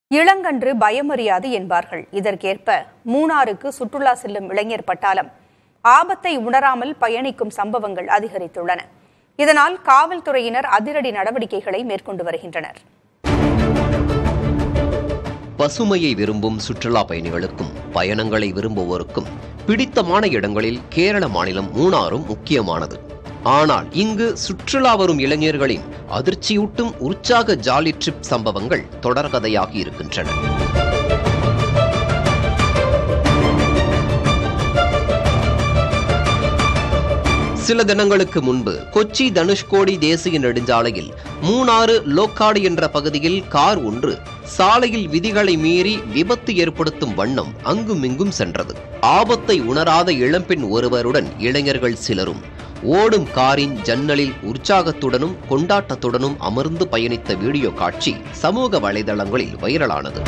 இளங்கன்று பயமறியாது என்பார்கள் இதற்கேற்ப மூணாருக்கு சுற்றுலா செல்லும் இளைஞர் பட்டாளம் ஆபத்தை உணராமல் பயணிக்கும் சம்பவங்கள் அதிகரித்துள்ளன இதனால் காவல்துறையினர் அதிரடி நடவடிக்கைகளை மேற்கொண்டு வருகின்றனர் பசுமையை விரும்பும் சுற்றுலா பயணிகளுக்கும் பயணங்களை விரும்புவோருக்கும் பிடித்தமான இடங்களில் கேரள மாநிலம் மூணாறும் முக்கியமானது ஆனால் இங்கு சுற்றுலா வரும் இளைஞர்களின் அதிர்ச்சியூட்டும் உற்சாக ஜாலி ட்ரிப் சம்பவங்கள் தொடர்கதையாகி இருக்கின்றன சில தினங்களுக்கு முன்பு கொச்சி தனுஷ்கோடி தேசிய நெடுஞ்சாலையில் மூணாறு லோக்காடு என்ற பகுதியில் கார் ஒன்று சாலையில் விதிகளை மீறி விபத்து ஏற்படுத்தும் வண்ணம் அங்குமிங்கும் சென்றது ஆபத்தை உணராத இளம்பெண் ஒருவருடன் இளைஞர்கள் சிலரும் ஓடும் காரின் ஜன்னலில் உற்சாகத்துடனும் கொண்டாட்டத்துடனும் அமர்ந்து பயணித்த வீடியோ காட்சி சமூக வலைதளங்களில் வைரலானது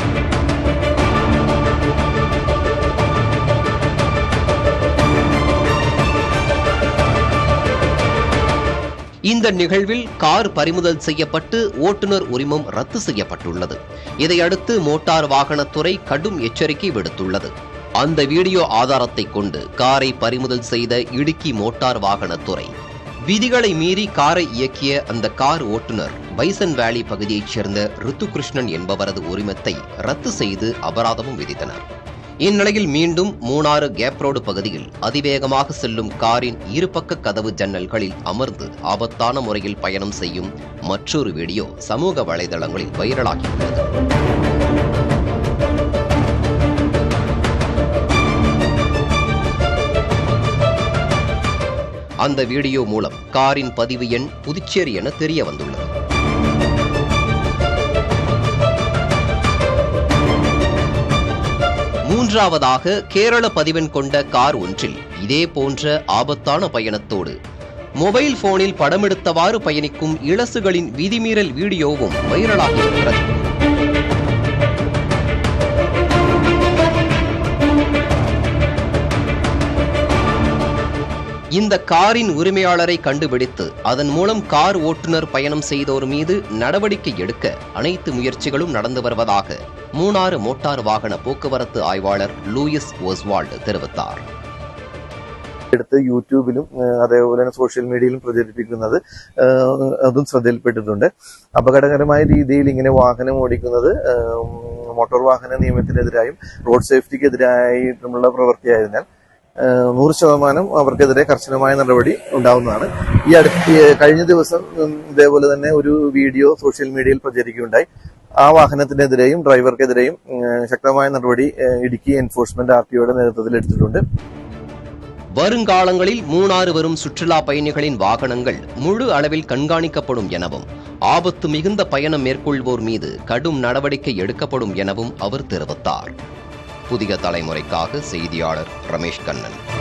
இந்த நிகழ்வில் கார் பறிமுதல் செய்யப்பட்டு ஓட்டுநர் உரிமம் ரத்து செய்யப்பட்டுள்ளது இதையடுத்து மோட்டார் வாகனத்துறை கடும் எச்சரிக்கை விடுத்துள்ளது அந்த வீடியோ ஆதாரத்தை கொண்டு காரை பறிமுதல் செய்த இடுக்கி மோட்டார் வாகனத்துறை விதிகளை மீறி காரை இயக்கிய அந்த கார் ஓட்டுநர் பைசன் வேலி பகுதியைச் சேர்ந்த ரித்துகிருஷ்ணன் என்பவரது உரிமத்தை ரத்து செய்து அபராதமும் விதித்தனர் இந்நிலையில் மீண்டும் மூணாறு கேப் ரோடு பகுதியில் அதிவேகமாக செல்லும் காரின் இருபக்க கதவு ஜன்னல்களில் அமர்ந்து ஆபத்தான முறையில் பயணம் செய்யும் மற்றொரு வீடியோ சமூக வலைதளங்களில் வைரலாகியுள்ளது அந்த வீடியோ மூலம் காரின் பதிவு எண் புதுச்சேரி என தெரிய வந்துள்ளது மூன்றாவதாக கேரள பதிவெண் கொண்ட கார் ஒன்றில் இதே போன்ற ஆபத்தான பயணத்தோடு மொபைல் போனில் படமெடுத்தவாறு பயணிக்கும் இளசுகளின் விதிமீறல் வீடியோவும் வைரலாகி வருகிறது இந்த காரின் உரிமையாளரை கண்டுபிடித்து அதன் மூலம் கார் ஓட்டுநர் பயணம் செய்தோர் மீது நடவடிக்கை எடுக்க அனைத்து முயற்சிகளும் நடந்து வருவதாக மூணாறு மோட்டார் வாகன போக்குவரத்து ஆய்வாளர் லூயிஸ் ஒஸ்வால்டு தெரிவித்தார் എടുത്ത് യൂട്യൂബിലും ഏഹ് അതേപോലെ തന്നെ സോഷ്യൽ മീഡിയയിലും പ്രചരിപ്പിക്കുന്നത് ഏഹ് അതും ശ്രദ്ധയിൽപ്പെട്ടിട്ടുണ്ട് അപകടകരമായ രീതിയിൽ ഇങ്ങനെ വാഹനം ഓടിക്കുന്നത് ഏഹ് മോട്ടോർ വാഹന നിയമത്തിനെതിരായും റോഡ് സേഫ്റ്റിക്കെതിരായിട്ടുള്ള പ്രവൃത്തിയായതിനാൽ ഏഹ് നൂറ് ശതമാനം അവർക്കെതിരെ കർശനമായ നടപടി ഉണ്ടാവുന്നതാണ് ഈ അടുത്ത് കഴിഞ്ഞ ദിവസം ഉം, ഇതേപോലെ തന്നെ ഒരു വീഡിയോ സോഷ്യൽ മീഡിയയിൽ പ്രചരിക്കുകയുണ്ടായി ആ വാഹനത്തിനെതിരെയും ഡ്രൈവർക്കെതിരെയും ഏഹ് ശക്തമായ നടപടി ഏഹ് ഇടുക്കി എൻഫോഴ്സ്മെന്റ് ആർ ടിഒയുടെ നേതൃത്വത്തിൽ എടുത്തിട്ടുണ്ട് வருங்காலங்களில் மூணாறு வரும் சுற்றுலா பயணிகளின் வாகனங்கள் முழு அளவில் கண்காணிக்கப்படும் எனவும் ஆபத்து மிகுந்த பயணம் மேற்கொள்வோர் மீது கடும் நடவடிக்கை எடுக்கப்படும் எனவும் அவர் தெரிவித்தார் புதிய தலைமுறைக்காக செய்தியாளர் ரமேஷ் கண்ணன்